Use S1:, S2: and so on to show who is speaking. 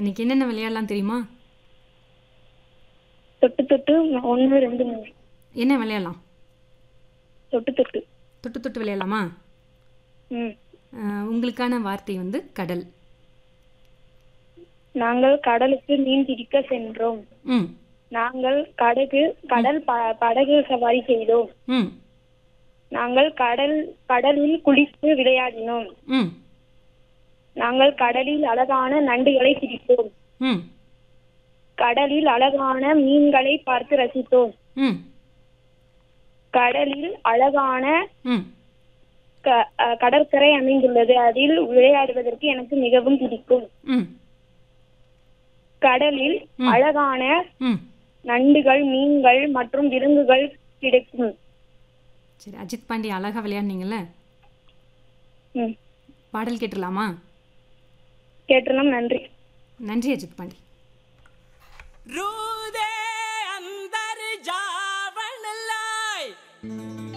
S1: இன்னைக்கு என்னென்ன விளையாடலாம் தெரியுமா
S2: தொட்டு தொட்டு ஒன்று ரெண்டு மூணு
S1: என்ன விளையாடலாம்
S2: தொட்டு தொட்டு
S1: தொட்டு தொட்டு விளையாடலாமா
S2: ம்
S1: அஹ், உங்களுக்கான வார்த்தை வந்து கடல்
S2: நாங்கள் கடலுக்கு மீன் பிடிக்க சென்றோம்
S1: ம்
S2: நாங்கள் கடகு கடல் ப- படகு சவாரி செய்தோம்
S1: ம்
S2: நாங்கள் கடல் கடலில் குளித்து விளையாடினோம்
S1: ம்
S2: நாங்கள் கடலில் அழகான நண்டுகளை பிடித்தோம்
S1: ம்
S2: கடலில் அழகான மீன்களை பார்த்து ரசித்தோம்
S1: ம்
S2: கடலில் அழகான
S1: ம்
S2: க- அஹ் கடற்கரை அமைந்துள்ளது அதில் விளையாடுவதற்கு எனக்கு மிகவும் பிடிக்கும்
S1: ம்
S2: கடலில் அழகான
S1: ம்
S2: நண்டுகள் மீன்கள் மற்றும் விலங்குகள் கிடைக்கும்
S1: சரி அஜித் பாண்டி அழகாக விளையாடுனீங்கல்ல
S2: ம்.
S1: பாடல் கேட்டுடலாமா
S2: கேட்டலாம் நன்றி
S1: நன்றி அஜித் பாண்டி
S3: रू दे अंदर जावन लाए